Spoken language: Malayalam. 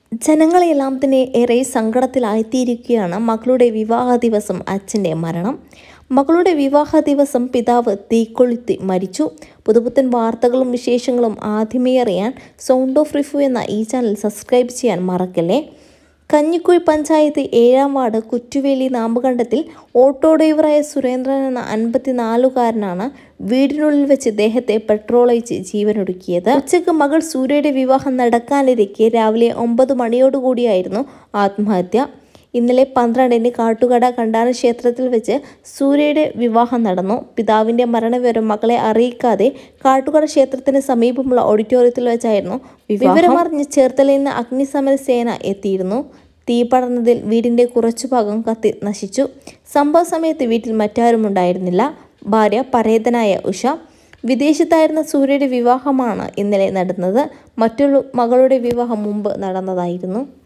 ജനങ്ങളെല്ലാം തന്നെ ഏറെ സങ്കടത്തിലായിത്തീരുകയാണ് മകളുടെ വിവാഹ ദിവസം അച്ഛൻ്റെ മരണം മകളുടെ വിവാഹ ദിവസം പിതാവ് തീക്കൊളുത്തി മരിച്ചു പുതുപുത്തൻ വാർത്തകളും വിശേഷങ്ങളും ആദ്യമേ അറിയാൻ സൗണ്ട് ഓഫ് റിഫ്യൂ എന്ന ഈ ചാനൽ സബ്സ്ക്രൈബ് ചെയ്യാൻ മറക്കല്ലേ കഞ്ഞിക്കുഴി പഞ്ചായത്ത് ഏഴാം വാർഡ് കുറ്റുവേലി നാമ്പുകണ്ടത്തിൽ ഓട്ടോ ഡ്രൈവറായ സുരേന്ദ്രൻ എന്ന അൻപത്തിനാലുകാരനാണ് വീടിനുള്ളിൽ വെച്ച് ദേഹത്തെ പെട്രോൾ ഒഴിച്ച് ജീവനൊടുക്കിയത് ഉച്ചയ്ക്ക് മകൾ സൂര്യയുടെ വിവാഹം നടക്കാനിരിക്കെ രാവിലെ ഒമ്പത് മണിയോടുകൂടിയായിരുന്നു ആത്മഹത്യ ഇന്നലെ പന്ത്രണ്ടിന് കാട്ടുകട കണ്ടാന ക്ഷേത്രത്തിൽ വെച്ച് സൂര്യയുടെ വിവാഹം നടന്നു പിതാവിന്റെ മരണവിവരം മകളെ അറിയിക്കാതെ കാട്ടുകട ക്ഷേത്രത്തിന് സമീപമുള്ള ഓഡിറ്റോറിയത്തിൽ വെച്ചായിരുന്നു വിവരമറിഞ്ഞ് ചേർത്തലയിൽ നിന്ന് അഗ്നിശമന സേന എത്തിയിരുന്നു തീ പടർന്നതിൽ വീടിന്റെ കുറച്ചു ഭാഗം കത്തി നശിച്ചു സംഭവ സമയത്ത് വീട്ടിൽ മറ്റാരും ഉണ്ടായിരുന്നില്ല ഭാര്യ പരേതനായ ഉഷ വിദേശത്തായിരുന്ന സൂര്യയുടെ വിവാഹമാണ് ഇന്നലെ നടന്നത് മറ്റൊരു മകളുടെ വിവാഹം മുമ്പ് നടന്നതായിരുന്നു